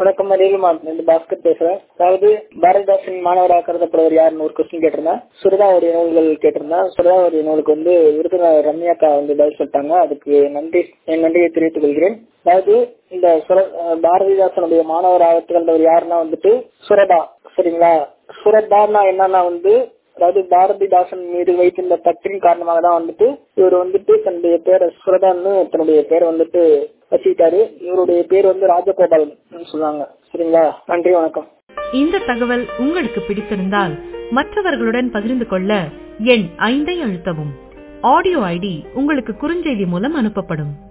வணக்கம் அரியல் மாவட்டம் பாஸ்கர் பேசுறேன் அதாவது பாரதிதாசன் மாணவராக கருதப்படுவர் யாருன்னு ஒரு கொஸ்டின் கேட்டிருந்தேன் சுரதாவுடைய நூல்கள் கேட்டிருந்தேன் சுரதாவுடைய நூலுக்கு வந்து விருதுநகர் ரம்யாக்கா வந்து பதில் சொல்லிட்டாங்க அதுக்கு நன்றி என் நன்றியை தெரிவித்துக் கொள்கிறேன் அதாவது இந்த சுர பாரதிதாசனுடைய மாணவராக திகழ்ந்தவர் யாருன்னா வந்துட்டு சுரதா சரிங்களா சுரதான்னா என்னன்னா வந்து அதாவது பாரதிதாசன் மீது வைத்திருந்த பற்றின் காரணமாக தான் வந்துட்டு இவர் வந்துட்டு தன்னுடைய பேரை சுரதான்னு தன்னுடைய பேரை வந்துட்டு வச்சுக்கிட்டாரு இவருடைய பேர் வந்து ராஜகோபாலன் சொல்லுவாங்க சரிங்களா நன்றி வணக்கம் இந்த தகவல் உங்களுக்கு பிடித்திருந்தால் மற்றவர்களுடன் பகிர்ந்து கொள்ள எண் ஐந்தை அழுத்தவும் ஆடியோ ஐடி உங்களுக்கு குறுஞ்செய்தி மூலம் அனுப்பப்படும்